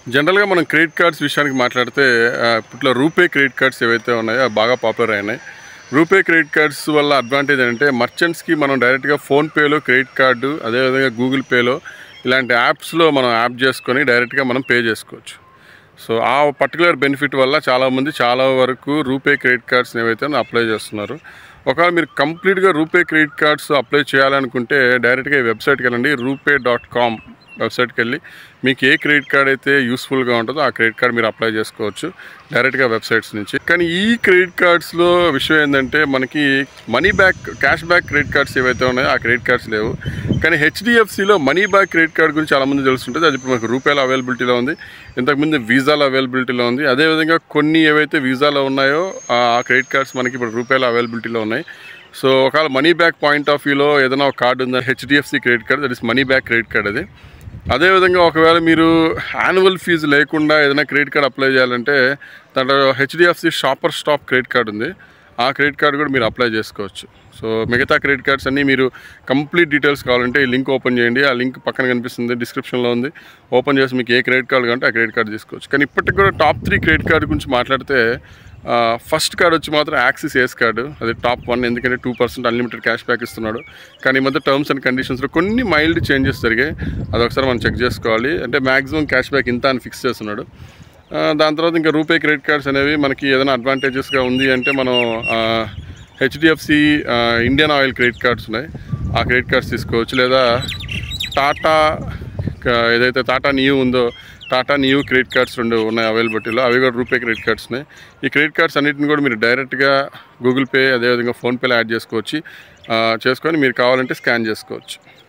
జనరల్గా మనం credit cards విషయానికి మాట్లాడితే ఆ, ఇప్పట్లో రూపే క్రెడిట్ కార్డ్స్ ఏవైతే ఉన్నాయో అవి బాగా పాపులర్ అయినాయి రూపే క్రెడిట్ కార్డ్స్ వల్ల అడ్వాంటేజ్ ఏంటంటే మర్చెంట్స్కి మనం డైరెక్ట్గా ఫోన్పేలో క్రెడిట్ కార్డు అదేవిధంగా గూగుల్ పేలో ఇలాంటి యాప్స్లో మనం యాప్ చేసుకొని డైరెక్ట్గా మనం పే చేసుకోవచ్చు సో ఆ పర్టికులర్ బెనిఫిట్ వల్ల చాలామంది చాలా వరకు రూపే క్రెడిట్ కార్డ్స్ ఏవైతే అప్లై చేస్తున్నారు ఒకవేళ మీరు కంప్లీట్గా రూపే క్రెడిట్ కార్డ్స్ అప్లై చేయాలనుకుంటే డైరెక్ట్గా ఈ వెబ్సైట్కి వెళ్ళండి రూపే డాట్ కామ్ వెబ్సైట్కి వెళ్ళి మీకు ఏ క్రెడిట్ కార్డ్ అయితే యూస్ఫుల్గా ఉంటుందో ఆ క్రెడిట్ కార్డ్ మీరు అప్లై చేసుకోవచ్చు డైరెక్ట్గా వెబ్సైట్స్ నుంచి కానీ ఈ క్రెడిట్ కార్డ్స్లో విషయం ఏంటంటే మనకి money back cash back credit cards ఏవైతే ఉన్నాయో ఆ క్రెడిట్ కార్డ్స్ లేవు కానీ హెచ్డిఎఫ్సిలో మనీ బ్యాక్ క్రెడిట్ కార్డ్ గురించి చాలామంది తెలుస్తుంటుంది అది ఇప్పుడు మనకు రూపాయల అవైలబిలిటీలో ఉంది ఇంతకుముందు వీసాలో అవైలబిలిటీలో ఉంది అదేవిధంగా కొన్ని ఏవైతే వీసాలో ఉన్నాయో ఆ క్రెడిట్ కార్డ్స్ మనకి ఇప్పుడు రూపాయల అవైలబిలిటీలో ఉన్నాయి సో ఒకవేళ మనీ బ్యాక్ పాయింట్ ఆఫ్ వ్యూలో ఏదైనా ఒక కార్డు ఉందా HDFC credit card that is money back credit card అది అదేవిధంగా ఒకవేళ మీరు యాన్యువల్ ఫీజు లేకుండా ఏదైనా క్రెడిట్ కార్డ్ అప్లై చేయాలంటే దాంట్లో హెచ్డిఎఫ్సి షాపర్ స్టాప్ క్రెడిట్ కార్డ్ ఉంది ఆ క్రెడిట్ కార్డ్ కూడా మీరు అప్లై చేసుకోవచ్చు సో మిగతా క్రెడిట్ కార్డ్స్ అన్నీ మీరు కంప్లీట్ డీటెయిల్స్ కావాలంటే ఈ లింక్ ఓపెన్ చేయండి ఆ లింక్ పక్కన కనిపిస్తుంది డిస్క్రిప్షన్లో ఉంది ఓపెన్ చేసి మీకు ఏ క్రెడిట్ కార్డు కావాలంటే ఆ క్రెడిట్ కార్డు తీసుకోవచ్చు కానీ ఇప్పటికి కూడా టాప్ త్రీ క్రెడిట్ కార్డు గురించి మాట్లాడితే ఆ, ఫస్ట్ కార్డ్ వచ్చి మాత్రం యాక్సిస్ ఏస్ కార్డు అది టాప్ వన్ ఎందుకంటే two percent unlimited cash back ఇస్తున్నాడు కానీ ఈ మధ్య టర్మ్స్ అండ్ కండిషన్స్లో కొన్ని మైల్డ్ చేంజెస్ జరిగాయి అదొకసారి మనం చెక్ చేసుకోవాలి అంటే మ్యాక్సిమం క్యాష్ బ్యాక్ ఇంత అని ఫిక్స్ చేస్తున్నాడు ఆ, దాని తర్వాత ఇంకా రూపే క్రెడిట్ కార్డ్స్ అనేవి మనకి ఏదైనా అడ్వాంటేజెస్గా ఉంది అంటే మనం హెచ్డిఎఫ్సి ఇండియన్ ఆయిల్ క్రెడిట్ కార్డ్స్ ఉన్నాయి ఆ క్రెడిట్ కార్డ్స్ తీసుకోవచ్చు లేదా టాటా క- ఏదైతే టాటా న్యూ ఉందో టాటా న్యూ క్రెడిట్ కార్డ్స్ రెండు ఉన్నాయి అవైలబిలిటీలో అవి కూడా రూపే క్రెడిట్ కార్డ్స్ ఉన్నాయి ఈ క్రెడిట్ కార్డ్స్ అన్నిటిని కూడా మీరు డైరెక్ట్గా గూగుల్ పే అదేవిధంగా ఫోన్పేలో యాడ్ చేసుకోవచ్చు ఆ, చేసుకొని మీరు కావాలంటే స్కాన్ చేసుకోవచ్చు